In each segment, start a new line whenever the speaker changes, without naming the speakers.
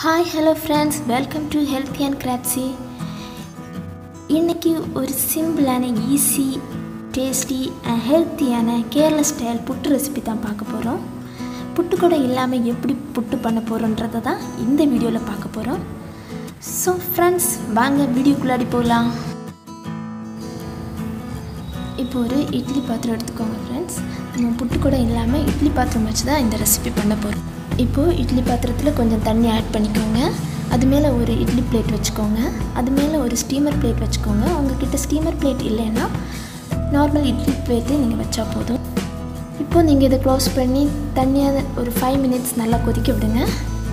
hi hello friends welcome to healthy and crispy இன்றைக்கி ஒரு சிம்பிளான ஈஸி டேஸ்டி அண்ட் ஹெல்த்தியான கேரளா ஸ்டைல் புட்டு ரெசிபி தான் பார்க்க போகிறோம் புட்டு கூட இல்லாமல் எப்படி புட்டு பண்ண போகிறோன்றதை தான் இந்த வீடியோவில் பார்க்க போகிறோம் ஸோ ஃப்ரெண்ட்ஸ் வாங்க வீடியோக்குள்ளாடி போகலாம் இப்போ ஒரு இட்லி பாத்திரம் எடுத்துக்கோங்க ஃப்ரெண்ட்ஸ் நம்ம புட்டு கூட இல்லாமல் இட்லி பாத்திரம் வச்சு தான் இந்த ரெசிபி பண்ண போகிறோம் இப்போது இட்லி பாத்திரத்தில் கொஞ்சம் தண்ணி ஆட் பண்ணிக்கோங்க அது மேலே ஒரு இட்லி பிளேட் வச்சுக்கோங்க அது மேலே ஒரு ஸ்டீமர் பிளேட் வச்சுக்கோங்க உங்ககிட்ட ஸ்டீமர் பிளேட் இல்லைன்னா நார்மல் இட்லி பிளேட்டே நீங்கள் வச்சா போதும் இப்போது நீங்கள் இதை க்ளோஸ் பண்ணி தண்ணியை ஒரு ஃபைவ் மினிட்ஸ் நல்லா கொதிக்க விடுங்க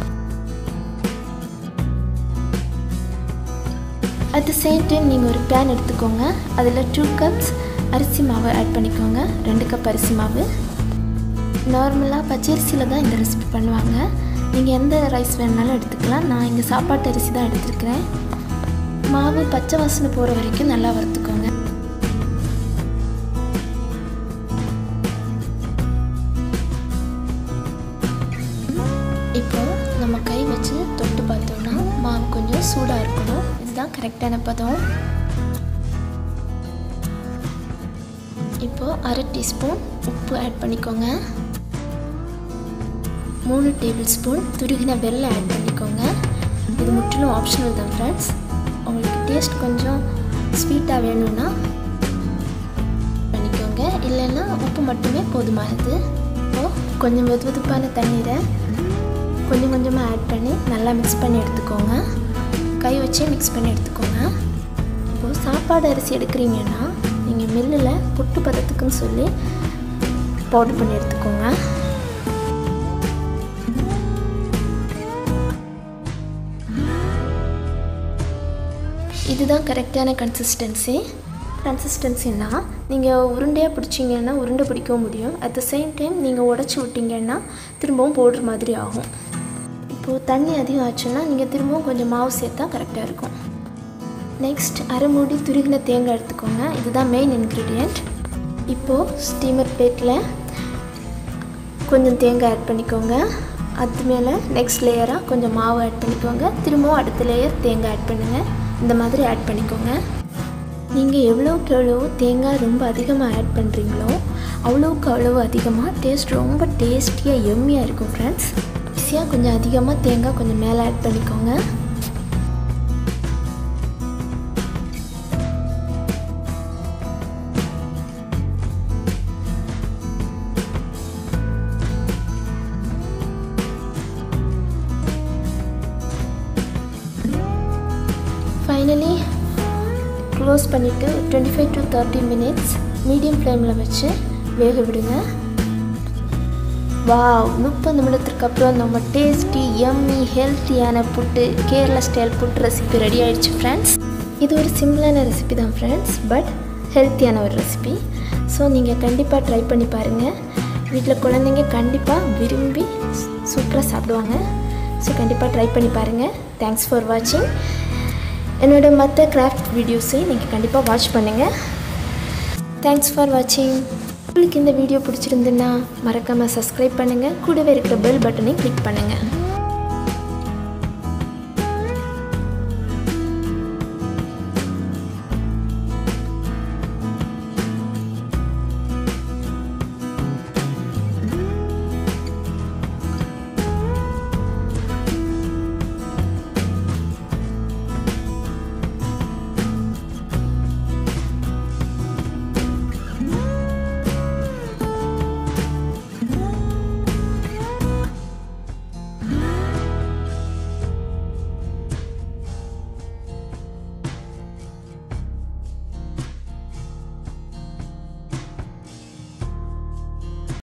அட் த சேம் டைம் நீங்கள் ஒரு பேன் எடுத்துக்கோங்க அதில் டூ கப்ஸ் அரிசி மாவு ஆட் பண்ணிக்கோங்க ரெண்டு கப் அரிசி மாவு நார்மலாக பச்சரிசியில் தான் இந்த ரெசிபி பண்ணுவாங்க நீங்கள் எந்த ரைஸ் வேணுனாலும் எடுத்துக்கலாம் நான் இங்கே சாப்பாட்டு அரிசி தான் எடுத்துருக்கிறேன் மாவு பச்சை வாசனை போகிற வரைக்கும் நல்லா வறுத்துக்கோங்க இப்போ நம்ம கை வச்சு தொட்டு பார்த்தோம்னா மாவு கொஞ்சம் சூடாக இருக்கணும் இதுதான் கரெக்டான பதம் இப்போது அரை டீஸ்பூன் உப்பு ஆட் பண்ணிக்கோங்க மூணு டேபிள் ஸ்பூன் துருகின வெள்ளம் ஆட் பண்ணிக்கோங்க இது முற்றிலும் ஆப்ஷனல் தான் ஃப்ரெண்ட்ஸ் உங்களுக்கு டேஸ்ட் கொஞ்சம் ஸ்வீட்டாக வேணும்னா பண்ணிக்கோங்க இல்லைன்னா உப்பு மட்டுமே போதுமானது இப்போது கொஞ்சம் வெது வெதுப்பான தண்ணீரை கொஞ்சம் கொஞ்சமாக ஆட் பண்ணி நல்லா மிக்ஸ் பண்ணி எடுத்துக்கோங்க கை வச்சே மிக்ஸ் பண்ணி எடுத்துக்கோங்க இப்போது சாப்பாடு அரிசி எடுக்கிறீங்கன்னா நீங்கள் மில்லில் புட்டு பதத்துக்குன்னு சொல்லி பவுடர் பண்ணி எடுத்துக்கோங்க இதுதான் கரெக்டான கன்சிஸ்டன்சி கன்சிஸ்டன்சின்னா நீங்கள் உருண்டையாக பிடிச்சிங்கன்னா உருண்டை பிடிக்கவும் முடியும் அட் த சேம் டைம் நீங்கள் உடச்சி விட்டிங்கன்னா திரும்பவும் பவுட்ரு மாதிரி ஆகும் இப்போது தண்ணி அதிகம் ஆச்சுன்னா நீங்கள் திரும்பவும் கொஞ்சம் மாவு சேர்த்தா கரெக்டாக இருக்கும் நெக்ஸ்ட் அரை மூடி துருகின தேங்காய் எடுத்துக்கோங்க இதுதான் மெயின் இன்க்ரீடியண்ட் இப்போது ஸ்டீமர் பிளேட்டில் கொஞ்சம் தேங்காய் ஆட் பண்ணிக்கோங்க அது மேலே நெக்ஸ்ட் லேயராக கொஞ்சம் மாவு ஆட் பண்ணிக்கோங்க திரும்பவும் அடுத்த லேயர் தேங்காய் ஆட் பண்ணுங்கள் இந்த மாதிரி ஆட் பண்ணிக்கோங்க நீங்கள் எவ்வளோக்கு எவ்வளோ தேங்காய் ரொம்ப அதிகமாக ஆட் பண்ணுறீங்களோ அவ்வளோக்கு அவ்வளோ அதிகமாக டேஸ்ட் ரொம்ப டேஸ்டியாக எம்மியாக இருக்கும் ஃப்ரெண்ட்ஸ் ஈஸியாக கொஞ்சம் அதிகமாக தேங்காய் கொஞ்சம் மேலே ஆட் பண்ணிக்கோங்க ஃபைனலி க்ளோஸ் பண்ணிவிட்டு twenty five to thirty minutes medium ஃப்ளேமில் வச்சு வேக விடுங்க வாவ் முப்பது நிமிடத்திற்கு அப்புறம் நம்ம டேஸ்டி எம்மி ஹெல்த்தியான puttu Kerala style puttu recipe ready ஆயிடுச்சு ஃப்ரெண்ட்ஸ் இது ஒரு சிம்பிளான ரெசிபி தான் ஃப்ரெண்ட்ஸ் பட் ஹெல்த்தியான ஒரு ரெசிபி ஸோ நீங்கள் கண்டிப்பாக ட்ரை பண்ணி பாருங்கள் வீட்டில் குழந்தைங்க கண்டிப்பாக விரும்பி சூப்பராக சாப்பிடுவாங்க ஸோ கண்டிப்பாக ட்ரை பண்ணி பாருங்கள் தேங்க்ஸ் ஃபார் வாட்சிங் என்னோடய மற்ற கிராஃப்ட் வீடியோஸையும் நீங்கள் கண்டிப்பாக வாட்ச் பண்ணுங்கள் தேங்க்ஸ் ஃபார் வாட்சிங் உங்களுக்கு இந்த வீடியோ பிடிச்சிருந்துன்னா மறக்காமல் சப்ஸ்கிரைப் பண்ணுங்கள் கூடவே இருக்கிற பெல் பட்டனையும் கிளிக் பண்ணுங்கள்